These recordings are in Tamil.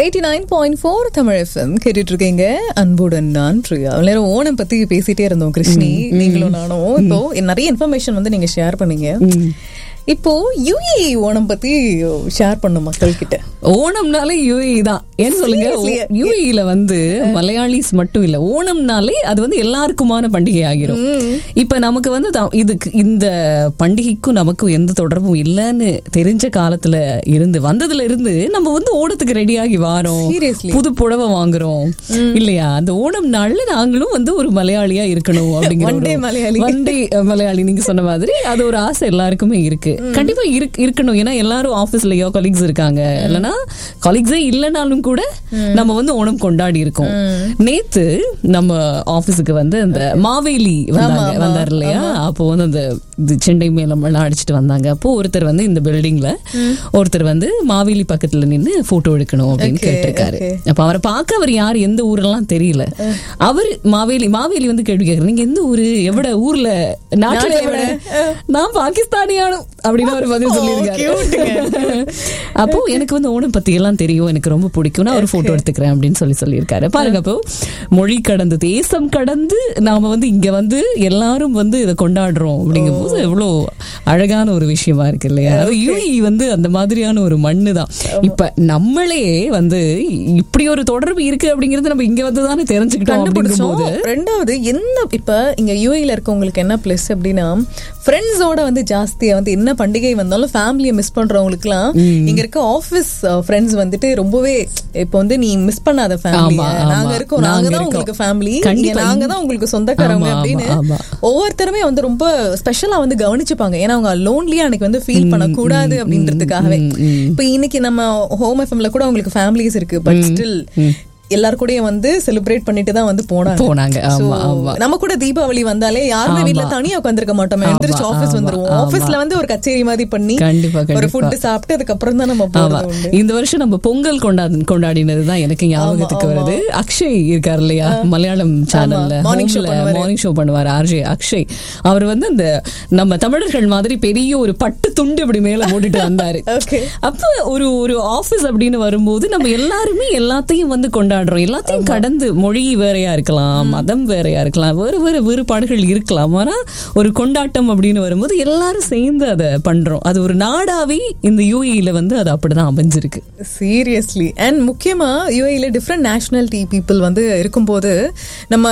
Eighty nine point four Tamil FM கேட்டுட்டு இருக்கீங்க அன்புடன் நான் பிரியா அவ்வளவு நேரம் ஓணம் பத்தி பேசிட்டே இருந்தோம் கிருஷ்ணி நீங்களும் நானும் இப்போ நிறைய இன்ஃபர்மேஷன் வந்து நீங்க ஷேர் பண்ணீங்க இப்போ யுஏ ஓணம் பத்தி ஷேர் பண்ணும் மக்கள் கிட்ட ஓணம்னாலே யூஏ தான் ஏன்னு சொல்லுங்க Seriously? யூஏல வந்து மலையாளிஸ் மட்டும் இல்ல ஓணம்னாலே அது வந்து எல்லாருக்குமான பண்டிகை ஆகிரும் இப்ப நமக்கு வந்து த- இதுக்கு இந்த பண்டிகைக்கும் நமக்கும் எந்த தொடர்பும் இல்லைன்னு தெரிஞ்ச காலத்துல இருந்து வந்ததுல இருந்து நம்ம வந்து ஓணத்துக்கு ரெடியாகி வாரோம் Seriously? புது புடவை வாங்குறோம் இல்லையா அந்த ஓணம் நாள்ல நாங்களும் வந்து ஒரு மலையாளியா இருக்கணும் அப்படிங்கிற One day ஒரு- மலையாளி. One day மலையாளி நீங்க சொன்ன மாதிரி அது ஒரு ஆசை எல்லாருக்குமே இருக்கு கண்டிப்பா இருக்- இருக்கணும் ஏன்னா எல்லாரும் ஆபீஸ்லயோ கொலீக்ஸ் இருக்காங்க இல்லனா கொலீக்ஸே இல்லைனாலும் கூட நம்ம வந்து ஓணம் கொண்டாடி இருக்கோம் நேத்து நம்ம ஆபீஸுக்கு வந்து அந்த மாவேலி வந்தாங்க வந்தார் இல்லையா அப்போ வந்து அந்த இது செண்டை மேலம் எல்லாம் அடிச்சிட்டு வந்தாங்க அப்போ ஒருத்தர் வந்து இந்த பில்டிங்ல ஒருத்தர் வந்து மாவேலி பக்கத்துல நின்னு போட்டோ எடுக்கணும் அப்படின்னு Okay, கேட்டிருக்காரு okay. அப்ப அவரை பார்க்க அவர் யார் எந்த ஊரெல்லாம் தெரியல அவர் மாவேலி மாவேலி வந்து கேள்வி கேட்கறாரு நீங்க எந்த ஊரு எவ்வளவு ஊர்ல நாட்டுல நாட்டுல எவ்வளவு நான் பாகிஸ்தானியானும் அப்படின்னு அவர் பதில் சொல்லியிருக்காரு அப்போ எனக்கு வந்து ஓணம் பத்தி எல்லாம் தெரியும் எனக்கு ரொம்ப பிடிக்கும் நான் ஒரு போட்டோ எடுத்துக்கிறேன் அப்படின்னு சொல்லி சொல்லியிருக்காரு பாருங்க அப்போ மொழி கடந்து தேசம் கடந்து நாம வந்து இங்க வந்து எல்லாரும் வந்து இதை கொண்டாடுறோம் அப்படிங்கும் போது எவ்வளவு அழகான ஒரு விஷயமா இருக்கு இல்லையா அது யூஇ வந்து அந்த மாதிரியான ஒரு மண்ணு தான் இப்ப நம்மளே வந்து இப்படி ஒரு தொடர்பு இருக்கு அப்படிங்கறது நம்ம இங்க வந்து தானே தெரிஞ்சுக்கிட்டோம் கண்டுபிடிச்சோம் அப்படிங்கும்போது ரெண்டாவது என்ன இப்ப இங்க யூஏல இருக்கவங்களுக்கு என்ன பிளஸ் அப்படின்னா ஃப்ரெண்ட்ஸோட வந்து ஜாஸ்தியா வந்து என்ன பண்டிகை வந்தாலும் ஃபேமிலியை மிஸ் பண்றவங்களுக்குலாம் இங்க இருக்க ஆபீஸ் ஃப்ரெண்ட்ஸ் வந்துட்டு ரொம்பவே இப்போ வந்து நீ மிஸ் பண்ணாத ஃபேமிலி ஆமா, ஆமா. நாங்க இருக்கோம் நாங்க நாங்க தான் இருக்கோம். உங்களுக்கு ஃபேமிலி கண்டிப்பா. நாங்க தான் உங்களுக்கு சொந்தக்காரங்க ஆமா, ஆமா, அப்படின்னு ஆமா. ஒவ்வொருத்தருமே வந்து ரொம்ப ஸ்பெஷலா வந்து கவனிச்சுப்பாங்க ஏன்னா அவங்க லோன்லியா அன்னைக்கு வந்து ஃபீல் பண்ணக்கூடாது அப்படின்றதுக்காகவே இப்ப இன்னைக்கு நம்ம ஹோம் எஃப்எம்ல கூட உங்களுக்கு ஃபேமிலிஸ் இருக்கு பட் ஸ்டில் எல்லார் கூடயும் வந்து செலிப்ரேட் பண்ணிட்டு தான் வந்து போனாங்க போனாங்க So, ஆமா ஆமா நம்ம கூட தீபாவளி வந்தாலே யாருமே வீட்ல தனியா உட்காந்துருக்க மாட்டோமே எந்திரிச்சு ஆபீஸ் ஆமா, வந்துருவோம் ஆமா. ஆபீஸ்ல வந்து ஒரு கச்சேரி மாதிரி பண்ணி கண்டிப்பா, ஒரு கண்டிப்பா. ஃபுட் சாப்பிட்டு அதுக்கப்புறம் தான் நம்ம ஆமா போறது உண்டு இந்த வருஷம் நம்ம பொங்கல் கொண்டாடி கொண்டாடினது தான் எனக்கு ஞாபகத்துக்கு வருது அக்ஷய் இருக்கார் இல்லையா மலையாளம் சேனல்ல Morning show பண்ணுவாரு. மார்னிங் ஷோ பண்ணுவார் ஆர்ஜே அக்ஷய் அவர் வந்து அந்த நம்ம தமிழர்கள் மாதிரி பெரிய ஒரு பட்டு துண்டு இப்படி மேல போட்டுட்டு வந்தாரு Okay. அப்ப ஒரு ஒரு ஆபீஸ் அப்படின்னு வரும்போது நம்ம எல்லாருமே எல்லாத்தையும் வந்து கொண்டாடுறோம் எல்லாத்தையும் கடந்து மொழி வேறையா இருக்கலாம் மதம் வேறையா இருக்கலாம் வேறு வேறு வேறுபாடுகள் இருக்கலாம் ஆனா ஒரு கொண்டாட்டம் அப்படின்னு வரும்போது எல்லாரும் சேர்ந்து அதை பண்றோம் அது ஒரு நாடாவே இந்த யூஏல வந்து அது அப்படிதான் அமைஞ்சிருக்கு சீரியஸ்லி அண்ட் முக்கியமா யூஏல டிஃப்ரெண்ட் நேஷனாலிட்டி பீப்புள் வந்து இருக்கும்போது நம்ம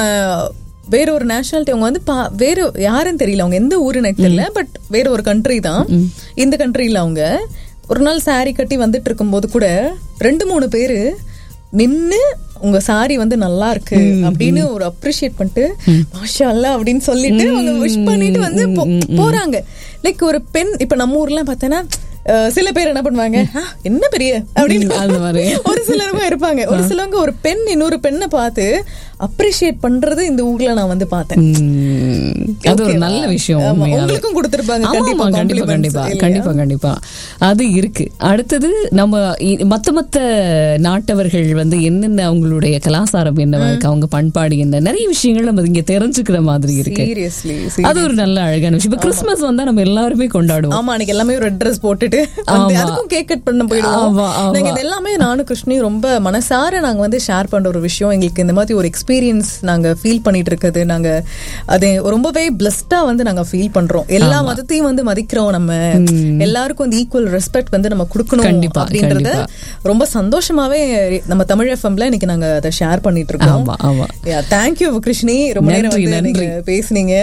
வேற ஒரு நேஷனாலிட்டி அவங்க வந்து பா- வேற யாருன்னு தெரியல அவங்க எந்த ஊருன்னு எனக்கு தெரியல பட் வேற ஒரு கண்ட்ரி தான் இந்த கண்ட்ரில அவங்க ஒரு நாள் saree கட்டி வந்துட்டு இருக்கும்போது கூட ரெண்டு மூணு பேரு நின்னு உங்க சாரி வந்து நல்லா இருக்கு அப்படின்னு ஒரு அப்ரிஷியேட் பண்ணிட்டு மாஷா அல்லாஹ் அப்படின்னு சொல்லிட்டு அவங்க விஷ் பண்ணிட்டு வந்து போ- போறாங்க லைக் ஒரு பெண் இப்ப நம்ம ஊர்ல பார்த்தேன்னா அஹ், சில பேர் என்ன பண்ணுவாங்க "ஆ, என்ன பெரிய அப்படின்னு அந்த மாதிரி. ஒரு சிலருமே இருப்பாங்க ஒரு சிலவங்க ஒரு பெண் இன்னொரு பெண்ணை பார்த்து அப்ரிஷியேட் பண்றது இந்த ஊர்ல நான் வந்து பார்த்தேன் உம், அது ஒரு Okay-வா? நல்ல விஷயம் ஆமா, உண்மையாவே. உங்களுக்கும் கொடுத்திருப்பாங்க ஆமா, கண்டிப்பா ஆமா, கண்டிப்பா compliments கண்டிப்பா இல்லையா? கண்டிப்பா கண்டிப்பா அது இருக்கு அடுத்தது நம்ம இ- மத்த மத்த நாட்டவர்கள் வந்து என்னென்ன அவங்களுடைய கலாச்சாரம் என்னவா இருக்கு அவங்க பண்பாடு என்ன நிறைய விஷயங்கள் நம்ம இங்க தெரிஞ்சுக்கிற மாதிரி இருக்கு சீரியஸ்லி அது ஒரு நல்ல அழகான விஷயம் இப்ப கிறிஸ்துமஸ் வந்தா நம்ம எல்லாருமே கொண்டாடுவோம் ஆமா அன்னைக்கு எல்லாமே ஒரு ட்ரெஸ் போட்டுட்டு வந்து அதுக்கும் கேக் கட் பண்ண போயிடுவோம் ஆமா, ஆமா. நாங்க இது எல்லாமே நானும் கிருஷ்ணி ரொம்ப மனசார நாங்க வந்து ஷேர் பண்ற ஒரு விஷயம் எங்களுக்கு இந்த மாதிரி ஒரு எக்ஸ்பீரியன்ஸ் நாங்க ஃபீல் பண்ணிட்டு இருக்கிறது நாங்க அது ரொம்பவே பிளஸ்டா வந்து நாங்க ஃபீல் பண்றோம் எல்லா மதத்தையும் வந்து மதிக்கிறோம் நம்ம எல்லாருக்கும் வந்து ஈக்குவல் ரெஸ்பெக்ட் வந்து நம்ம கொடுக்கணும் கண்டிப்பா, அப்படின்றத ரொம்ப சந்தோஷமாவே நம்ம தமிழ் எஃப்எம்ல இன்னைக்கு நாங்க அதை ஷேர் பண்ணிட்டு இருக்கோம் ஆமா ஆமா தேங்க்யூ கிருஷ்ணி ரொம்ப நேரம் நன்றி, வந்து நன்றி. நீங்க பேசுனீங்க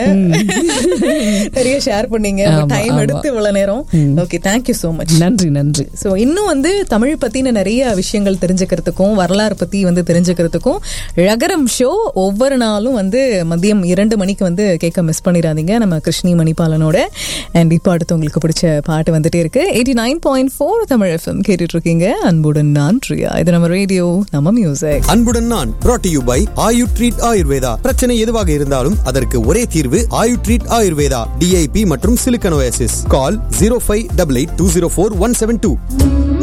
நிறைய ஷேர் பண்ணீங்க ஆமா, டைம் ஆமா. எடுத்து இவ்வளவு நேரம் ஓகே தேங்க்யூ சோ மச் நன்றி நன்றி சோ இன்னும் வந்து தமிழ் பத்தின நிறைய விஷயங்கள் தெரிஞ்சுக்கிறதுக்கும் வரலாறு பத்தி வந்து தெரிஞ்சுக்கிறதுக்கும் ழகரம் ஷோ ஒவ்வொரு நாளும் வந்து மதியம் இரண்டு மணிக்கு வந்து கேட்க மிஸ் பண்ணிடாதீங்க நம்ம கிருஷ்ணி மணிபாலனோட அண்ட் இப்போ அடுத்து உங்களுக்கு பிடிச்ச பாட்டு வந்துட்டே இருக்கு eighty nine point four Tamil FM கேட்டுட்டு இருக்கீங்க அன்புடன் நான் பிரியா இது நம்ம ரேடியோ நம்ம மியூசிக் அன்புடன் நான் brought to you by Ayu treat Ayurveda பிரச்சனை எதுவாக இருந்தாலும் அதற்கு ஒரே தீர்வு ஆயு ட்ரீட் ஆயுர்வேதா டிஐபி மற்றும் சிலிக்கனோசிஸ் call zero five double eight two zero four one seven two